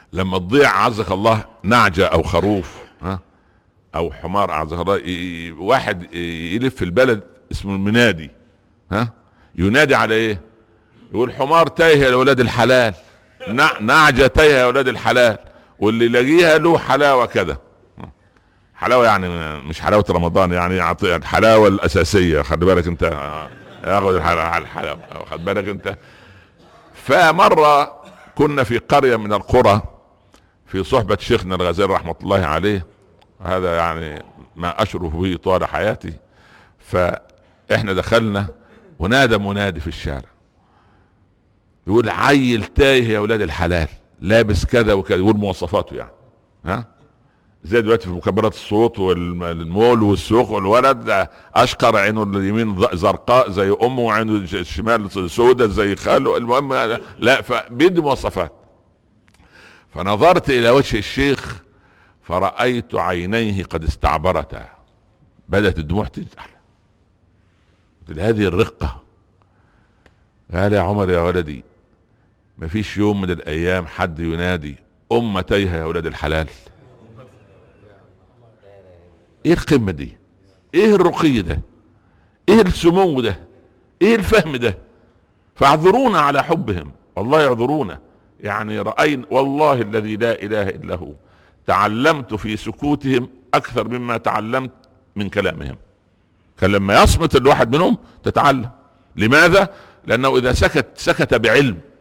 لما تضيع عزك الله نعجة او خروف ها او حمار اعزك الله ي- ي- واحد يلف في البلد اسمه المنادي ها ينادي على ايه يقول حمار تايه يا ولاد الحلال نع- نعجة تايه يا ولاد الحلال واللي يلاقيها له حلاوة كذا حلاوة يعني مش حلاوة رمضان يعني يعطي الحلاوة الأساسية خلي بالك أنت ياخذ الحلاوة على الحلاوة خد بالك أنت فمرة كنا في قرية من القرى في صحبة شيخنا الغزالي رحمة الله عليه هذا يعني ما أشرف به طوال حياتي فإحنا دخلنا ونادى منادي في الشارع يقول عيل تايه يا ولاد الحلال لابس كذا وكذا يقول مواصفاته يعني ها زي دلوقتي في مكبرات الصوت والمول والسوق والولد ده اشقر عينه اليمين ز- زرقاء زي امه وعينه الج- الشمال سوداء زي خاله المهم لا فبيدي مواصفات فنظرت الى وجه الشيخ فرأيت عينيه قد استعبرتا بدأت الدموع تنزل قلت له هذه الرقة قال يا عمر يا ولدي ما فيش يوم من الايام حد ينادي ام تايهه يا ولاد الحلال ايه القمه دي ايه الرقي ده ايه السمو ده ايه الفهم ده فاعذرونا على حبهم والله يعذرونا يعني راينا والله الذي لا اله الا هو تعلمت في سكوتهم اكثر مما تعلمت من كلامهم كان لما يصمت الواحد منهم تتعلم لماذا لانه اذا سكت سكت بعلم